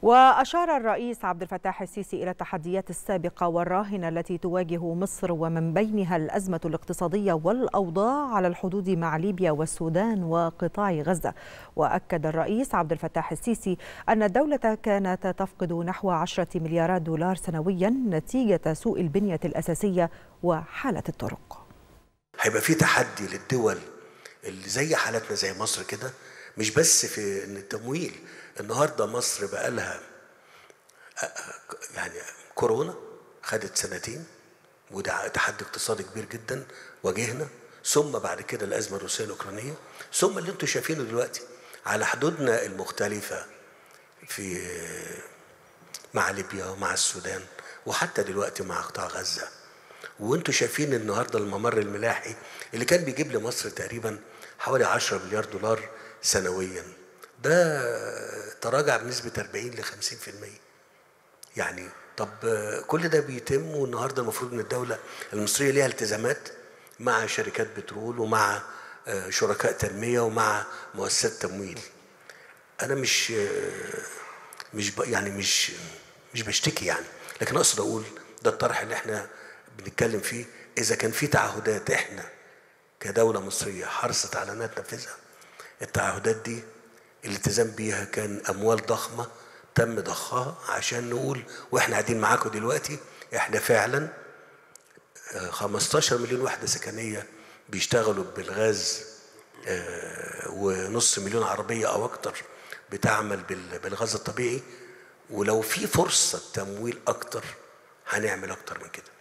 وأشار الرئيس عبد الفتاح السيسي إلى التحديات السابقة والراهنة التي تواجه مصر ومن بينها الأزمة الاقتصادية والأوضاع على الحدود مع ليبيا والسودان وقطاع غزة وأكد الرئيس عبد الفتاح السيسي أن الدولة كانت تفقد نحو عشرة مليارات دولار سنويا نتيجة سوء البنية الأساسية وحالة الطرق هيبقى في تحدي للدول اللي زي حالتنا زي مصر كده مش بس في ان التمويل النهارده مصر بقى لها يعني كورونا خدت سنتين وده تحدي اقتصادي كبير جدا واجهنا ثم بعد كده الازمه الروسيه الاوكرانيه ثم اللي انتم شايفينه دلوقتي على حدودنا المختلفه في مع ليبيا ومع السودان وحتى دلوقتي مع قطاع غزه وانتم شايفين النهارده الممر الملاحي اللي كان بيجيب لمصر تقريبا حوالي 10 مليار دولار سنويا ده تراجع بنسبة 40 ل 50% يعني طب كل ده بيتم والنهارده المفروض ان الدولة المصرية ليها التزامات مع شركات بترول ومع شركاء تنمية ومع مؤسسات تمويل أنا مش مش يعني مش مش بشتكي يعني لكن أقصد أقول ده الطرح اللي احنا بنتكلم فيه إذا كان في تعهدات احنا كدولة مصرية حرصت على انها تنفذها التعهدات دي الالتزام بيها كان اموال ضخمه تم ضخها عشان نقول واحنا قاعدين معاكم دلوقتي احنا فعلا 15 مليون وحده سكنيه بيشتغلوا بالغاز ونص مليون عربيه او اكتر بتعمل بالغاز الطبيعي ولو في فرصه تمويل اكتر هنعمل اكتر من كده